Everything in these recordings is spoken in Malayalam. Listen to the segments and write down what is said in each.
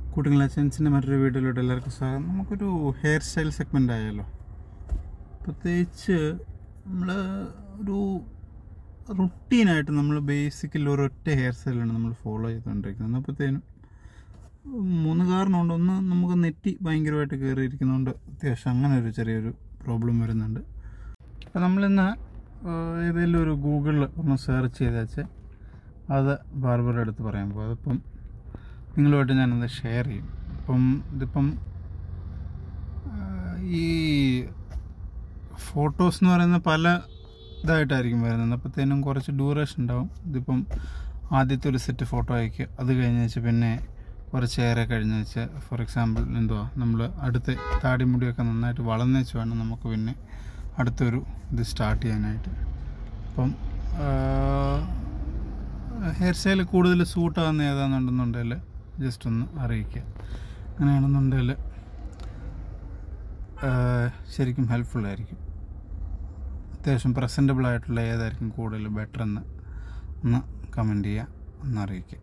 കൂട്ടുങ്ങൾ അച്ചൻസിൻ്റെ മറ്റൊരു വീഡിയോയിലോട്ട് എല്ലാവർക്കും സ്വാഗതം നമുക്കൊരു ഹെയർ സ്റ്റൈൽ സെഗ്മെൻ്റ് ആയല്ലോ പ്രത്യേകിച്ച് നമ്മൾ ഒരു റുട്ടീനായിട്ട് നമ്മൾ ബേസിക്കലി ഒരൊറ്റ ഹെയർ സ്റ്റൈലാണ് നമ്മൾ ഫോളോ ചെയ്തുകൊണ്ടിരിക്കുന്നത് അപ്പോഴത്തേനും മൂന്ന് കാരണമുണ്ട് ഒന്ന് നമുക്ക് നെറ്റി ഭയങ്കരമായിട്ട് കയറിയിരിക്കുന്നതുകൊണ്ട് അത്യാവശ്യം അങ്ങനെ ഒരു ചെറിയൊരു പ്രോബ്ലം വരുന്നുണ്ട് അപ്പോൾ നമ്മളിന്ന് ഏഹ്, ഏതെങ്കിലും ഒരു ഗൂഗിളിൽ ഒന്ന് സെർച്ച് ചെയ്ത് വെച്ചാൽ അത് ബാർബറുടെ അടുത്ത് പറയാൻ പോകും അതിപ്പം നിങ്ങളുമായിട്ട് ഞാനത് ഷെയർ ചെയ്യും അപ്പം ഇതിപ്പം ആഹ്, ഈ ഫോട്ടോസ് എന്ന് പറയുന്ന പല ഇതായിട്ടായിരിക്കും വരുന്നത് അപ്പോഴത്തേനും കുറച്ച് ഡ്യൂറേഷൻ ഉണ്ടാവും ഇതിപ്പം ആദ്യത്തെ ഒരു സെറ്റ് ഫോട്ടോ അയക്കുക അത് കഴിഞ്ഞ് വെച്ച് പിന്നെ കുറച്ച് ഏറെ കഴിഞ്ഞ് വെച്ച് ഫോർ എക്സാമ്പിൾ എന്തുവാ നമ്മൾ അടുത്ത് താടിമുടിയൊക്കെ നന്നായിട്ട് വളർന്നു വെച്ച് വേണം നമുക്ക് പിന്നെ അടുത്തൊരു ഇത് സ്റ്റാർട്ട് ചെയ്യാനായിട്ട് അപ്പം ഹെയർ സ്റ്റൈൽ കൂടുതൽ സൂട്ടാകുന്ന ഏതാണെന്നുണ്ടെന്നുണ്ടെങ്കിൽ ജസ്റ്റ് ഒന്ന് അറിയിക്കുക അങ്ങനെയാണെന്നുണ്ടെങ്കിൽ ശരിക്കും ഹെൽപ്ഫുൾ ആയിരിക്കും അത്യാവശ്യം പ്രസൻറ്റബിൾ ആയിട്ടുള്ള ഏതായിരിക്കും കൂടുതൽ ബെറ്റർ എന്ന് ഒന്ന് കമൻറ്റ് ചെയ്യുക ഒന്ന് അറിയിക്കുക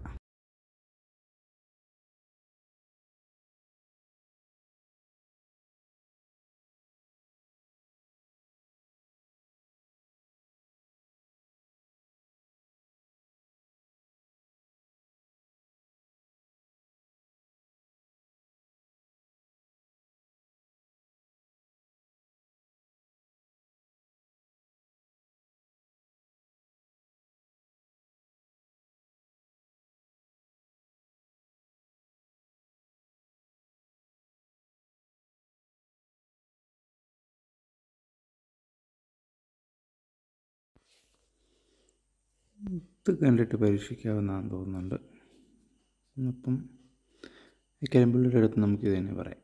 ഇത് കണ്ടിട്ട് പരീക്ഷിക്കാവുന്നതാണെന്ന് തോന്നുന്നുണ്ട് അപ്പം ഈ കരിമ്പുള്ളിയുടെ അടുത്ത് നമുക്ക് ഇത് തന്നെ പറയാം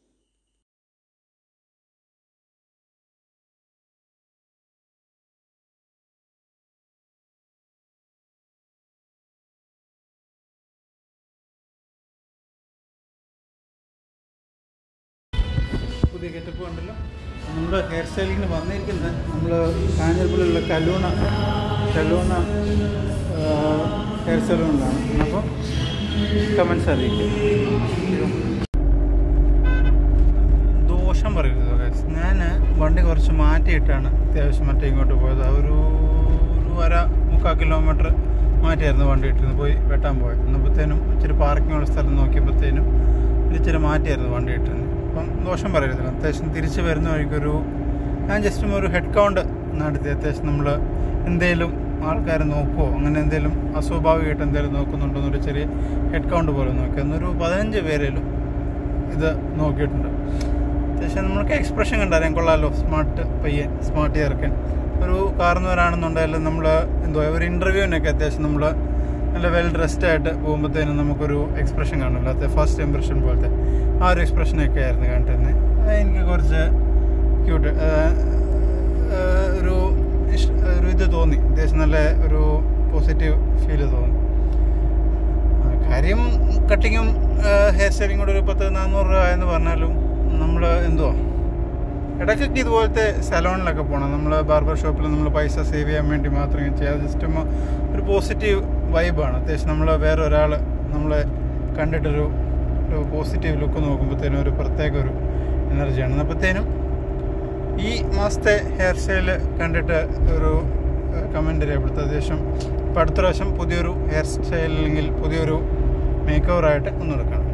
പുതിയ ഗെറ്റപ്പ് ഉണ്ടല്ലോ നമ്മുടെ ഹെയർ സ്റ്റൈലിങ്ങിന് വന്നിരിക്കുന്നത് നമ്മൾ കാഞ്ഞിരപ്പള്ളിയുള്ള കലൂണ കലൂണ ഹെയർ സലൂണിലാണ് അപ്പം കമൻസ് അറിയിക്കും ദോഷം പറയരുത് ഞാൻ വണ്ടി കുറച്ച് മാറ്റിയിട്ടാണ് അത്യാവശ്യം മറ്റേ ഇങ്ങോട്ട് പോയത് ആ ഒരു ഒരു അര മുക്കാൽ കിലോമീറ്റർ മാറ്റിയായിരുന്നു വണ്ടി ഇട്ടിരുന്നത് പോയി വെട്ടാൻ പോയത് എന്നപ്പോഴത്തേനും ഇച്ചിരി പാർക്കിംഗ് ഉള്ള സ്ഥലം നോക്കിയപ്പോഴത്തേനും ഇച്ചിരി മാറ്റിയായിരുന്നു വണ്ടി ഇട്ടിരുന്നത് അപ്പം ദോഷം പറയരുത് അത്യാവശ്യം തിരിച്ച് വരുന്ന വഴിക്കൊരു ഞാൻ ജസ്റ്റ് ഒരു ഹെഡ് കൗണ്ട് നടത്തി അത്യാവശ്യം നമ്മൾ എന്തേലും ആൾക്കാർ നോക്കുമോ അങ്ങനെ എന്തെങ്കിലും അസ്വാഭാവികമായിട്ട് എന്തെങ്കിലും നോക്കുന്നുണ്ടോ എന്നൊരു ചെറിയ ഹെഡ് കൗണ്ട് പോലെ നോക്കി എന്നൊരു പതിനഞ്ച് പേരേലും ഇത് നോക്കിയിട്ടുണ്ട് അത്യാവശ്യം നമുക്ക് എക്സ്പ്രഷൻ കണ്ടറിയാം കൊള്ളാമല്ലോ സ്മാർട്ട് പയ്യൻ സ്മാർട്ട് ചേർക്കൻ ഒരു കാർന്നവരാണെന്നുണ്ടെങ്കിലും നമ്മൾ എന്തോ ഒരു ഇൻ്റർവ്യൂവിനൊക്കെ അത്യാവശ്യം നമ്മൾ നല്ല വെൽ ഡ്രസ്ഡ് ആയിട്ട് പോകുമ്പോഴത്തേനും നമുക്കൊരു എക്സ്പ്രഷൻ കാണുമല്ലോ അത് ഫസ്റ്റ് ഇമ്പ്രഷൻ പോലത്തെ ആ ഒരു എക്സ്പ്രഷനൊക്കെ ആയിരുന്നു കണ്ടിരുന്നത് അത് എനിക്ക് കുറച്ച് ക്യൂട്ട് ഒരു ഇഷ് ഒരു ഇത് തോന്നി അത്യാവശ്യം നല്ല ഒരു പോസിറ്റീവ് ഫീല് തോന്നി ആ, കാര്യം കട്ടിങ്ങും ഹെയർ സ്റ്റൈലിംഗ് കൂടെ ഒരു പത്ത് നാനൂറ് രൂപ എന്ന് പറഞ്ഞാലും നമ്മൾ എന്തുവാ ഇടയ്ക്കൊക്കെ ഇതുപോലത്തെ സലോണിലൊക്കെ പോകണം നമ്മൾ ബാർബർ ഷോപ്പിൽ നമ്മൾ പൈസ സേവ് ചെയ്യാൻ വേണ്ടി മാത്രമേ ചെയ്യാം ജസ്റ്റ് ഒരു പോസിറ്റീവ് വൈബാണ് അത്യാവശ്യം നമ്മൾ വേറെ ഒരാൾ നമ്മളെ കണ്ടിട്ടൊരു ഒരു പോസിറ്റീവ് ലുക്ക് നോക്കുമ്പോഴത്തേനും ഒരു പ്രത്യേക ഒരു എനർജിയാണ് അപ്പോഴത്തേനും ഈ മാസത്തെ ഹെയർ സ്റ്റൈൽ കണ്ടിട്ട് ഒരു കമൻറ്റ് രേഖപ്പെടുത്തുക അത്യാവശ്യം ഇപ്പം അടുത്ത പ്രാവശ്യം പുതിയൊരു ഹെയർ സ്റ്റൈൽ അല്ലെങ്കിൽ പുതിയൊരു മേക്ക് ഓവറായിട്ട് ഒന്ന് എടുക്കണം